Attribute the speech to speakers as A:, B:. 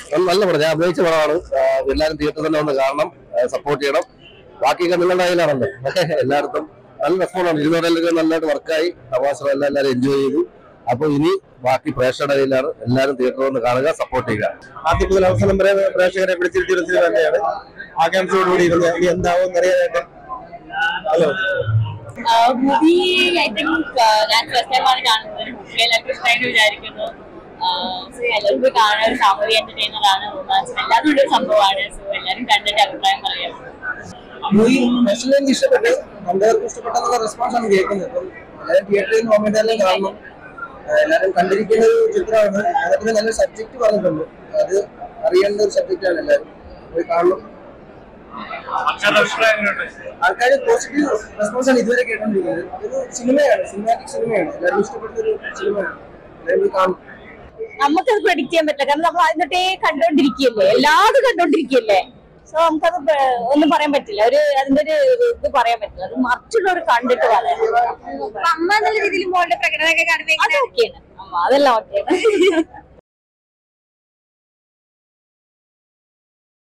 A: നല്ല പടം ഞാൻ അഭിനയിച്ച പടമാണ് ആ, എല്ലാവരും തിയേറ്ററിൽ തന്നെ ഒന്ന് കാണണം സപ്പോർട്ട് ചെയ്യണം ബാക്കിയൊക്കെ നിങ്ങളുടെ കയ്യിലാണല്ലോ എല്ലായിടത്തും നല്ല റെസ്പോണ്ടാണ് ഇരുന്നൂറിലൊക്കെ നല്ലതായിട്ട് വർക്കായി തമാശ എല്ലാം എല്ലാവരും എൻജോയ് ചെയ്തു അപ്പൊ ഇനി ബാക്കി പ്രേക്ഷകരുടെ കയ്യിലാണ് എല്ലാവരും തിയേറ്ററിൽ ഒന്ന് കാണുക സപ്പോർട്ട് ചെയ്യുക
B: ആദ്യം മുതൽ അവസാനം വരെ പ്രേക്ഷകരെ പിടിച്ചിരുത്തിയ ഒരു സിനിമ തന്നെയാണ് ആകാംക്ഷയോടുകൂടി ഇരുന്ന് ഇനി എന്താവും അറിയാനായിട്ട് ഹലോ
C: മൂവി ഐ തിങ്ക് ഞാൻ ഫസ്റ്റ് ടൈമാണ് കാണുന്നത് മൂവി എല്ലാവർക്കും ഇഷ്ടമായിട്ട് വിചാരിക്കുന്നു സോ എല്ലാവർക്കും കാണാൻ ഒരു ഫാമിലി എന്റർടൈനർ ആണ് റൊമാൻസ് എല്ലാവരും ഒരു സംഭവമാണ് സോ എല്ലാവരും കണ്ടിട്ട് അഭിപ്രായം പറയാം
B: മൂവി സ്പെഷ്യൽ എനിക്ക് ഇഷ്ടപ്പെട്ടു രണ്ടുപേർക്കും ഇഷ്ടപ്പെട്ടെന്നുള്ള റെസ്പോൺസ് ആണ് കേൾക്കുന്നത് അപ്പം എല്ലാവരും തിയേറ്ററിൽ മൊമെന്റ് എല്ലാം കാണണം ആ, എല്ലാവരും കണ്ടിരിക്കുന്ന ഒരു ചിത്രമാണ് അതിന് നല്ലൊരു സബ്ജക്ട് പറഞ്ഞിട്ടുണ്ട് അത് അറിയേണ്ട ഒരു സബ്ജക്റ്റ് ആണ് എല്ലാവരും പോയി കാണണം ആൾക്കാർ പോസിറ്റീവ് റെസ്പോൺസ് ആണ് ഇതുവരെ കേട്ടോണ്ടിരിക്കുന്നത് ഒരു സിനിമയാണ് സിനിമാറ്റിക് സിനിമയാണ് എല്ലാവർക്കും ഇഷ്ടപ്പെട്ട ഒരു സിനിമയാണ് എല്ലാവരും പോയി കാണണം
C: നമുക്കത് പ്രഡിക്റ്റ് ചെയ്യാൻ പറ്റില്ല കാരണം നമ്മൾ അതിന്റെ തൊട്ടേ കണ്ടോണ്ടിരിക്കുകയല്ലേ എല്ലാതും കണ്ടോണ്ടിരിക്കുകയല്ലേ സോ നമുക്കത് പ- ഒന്നും പറയാൻ പറ്റില്ല ഒരു അതിന്റെ ഒരു ഇത് പറയാൻ പറ്റില്ല അത് മറ്റുള്ളവർ കണ്ടിട്ട് പറയാം
D: അമ്മ എന്നുള്ള രീതിയിൽ മോളുടെ പ്രകടനമൊക്കെ കാണുമ്പോൾ
C: അത് ഓക്കെയാണ് അമ്മ അതെല്ലാം ഓക്കെയാണ്